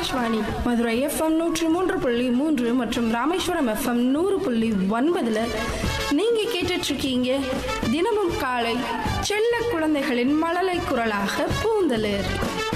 Akashvani Madurai FM நூற்றி மூன்று புள்ளி மூன்று மற்றும் ராமேஸ்வரம் எஃப்எம் நூறு புள்ளி ஒன்பதுல நீங்க கேட்டுட்டு இருக்கீங்க தினமும் காலை செல்ல குழந்தைகளின் மழலை குரலாக பூந்தளிர்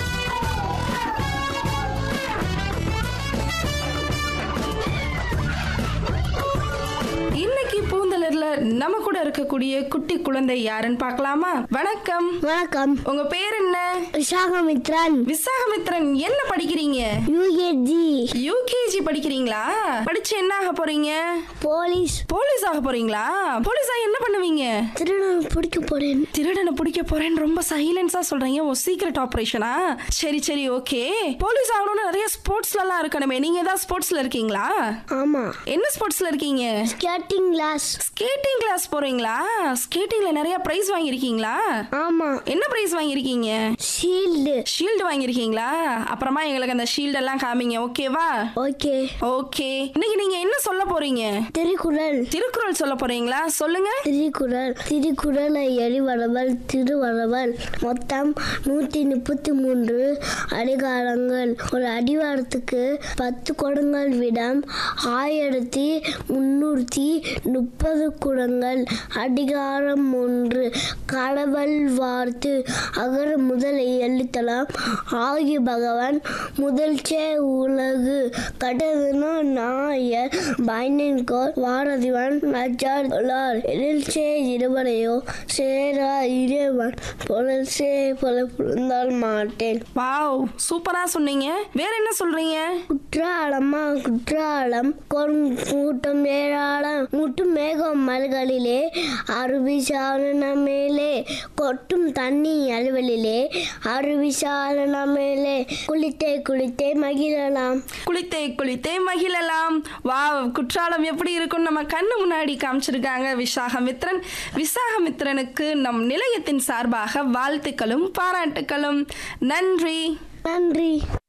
இன்னைக்கு பூந்தளிர்ல நம்ம கூட இருக்கக்கூடிய குட்டி குழந்தை யாருன்னு பார்க்கலாமா வணக்கம் வணக்கம் உங்க பேர் என்ன விசாகமித்ரன் விசாகமித்ரன் என்ன படிக்கிறீங்க யூஏஜி யூகேஜி படிக்கிறீங்களா படிச்சு என்ன ஆக போறீங்க போலீஸ் போலீஸ் ஆக போறீங்களா போலீஸா என்ன பண்ணுவீங்க திருடன் பிடிக்க போறேன் திருடனை பிடிக்க போறேன்னு ரொம்ப சைலன்ஸா சொல்றீங்க ஓ சீக்ரெட் ஆபரேஷனா சரி சரி ஓகே போலீஸ் ஆகணும்னு நிறைய ஸ்போர்ட்ஸ்ல எல்லாம் இருக்கணுமே நீங்க ஏதாவது ஸ்போர்ட்ஸ்ல இருக்கீங்களா ஆமா என்ன ஸ்போர்ட்ஸ்ல இருக்கீங்க ஸ்கேட்டிங் கிளாஸ் ஸ்கேட்டிங் கிளாஸ் போறீங்களா ஸ்கேட்டிங்ல நிறைய பிரைஸ் வாங்கியிருக்கீங்களா ஆமா என்ன பிரைஸ் வாங்கியிருக்கீங்க ஷீல்டு ஷீல்டு வாங்கியிருக்கீங்களா அப்புறமா எங்களுக்கு அந்த ஷீல்டு எல்லாம் காமிங்க ஓகேவா ஓகே ஓகே இன்னைக்கு நீங்க என்ன சொல்ல போறீங்க திருக்குறள் திருக்குறள் சொல்ல போறீங்களா சொல்லுங்க திருக்குறள் திருக்குறளை எரிவரவல் திருவரவல் மொத்தம் நூற்றி முப்பத்தி மூன்று அதிகாரங்கள் ஒரு அடிவாரத்துக்கு பத்து குடங்கள் விடம் ஆயிரத்தி முன்னூற்றி முப்பது குடங்கள் அதிகாரம் ஒன்று கடவுள் வார்த்து அகர முதல் எழுத்தலாம் ஆகி பகவான் முதல்ச்சே உலகு கடவுனா நாயர் பைனன்கோர் வாரதிவன் நச்சார் உலார் எழில்சே இருவரையோ சேரா இறைவன் பொருள்சே பொல புரிந்தால் மாட்டேன் வாவ் சூப்பரா சொன்னீங்க வேற என்ன சொல்றீங்க குற்றாலமா குற்றாலம் கூட்டம் ஏராளம் முட்டும் மேகம் மல்களிலே அருவி சாலன மேலே கொட்டும் தண்ணி அலுவலிலே அருவி சாலன மேலே குளித்தே குளித்தே மகிழலாம் குளித்தே குளித்தே மகிழலாம் வாவ் குற்றாலம் எப்படி இருக்கும்னு நம்ம கண்ணு முன்னாடி காமிச்சிருக்காங்க விசாகமித்ரன் விசாகமித்ரனுக்கு நம் நிலையத்தின் சார்பாக வாழ்த்துக்களும் பாராட்டுக்களும் நன்றி நன்றி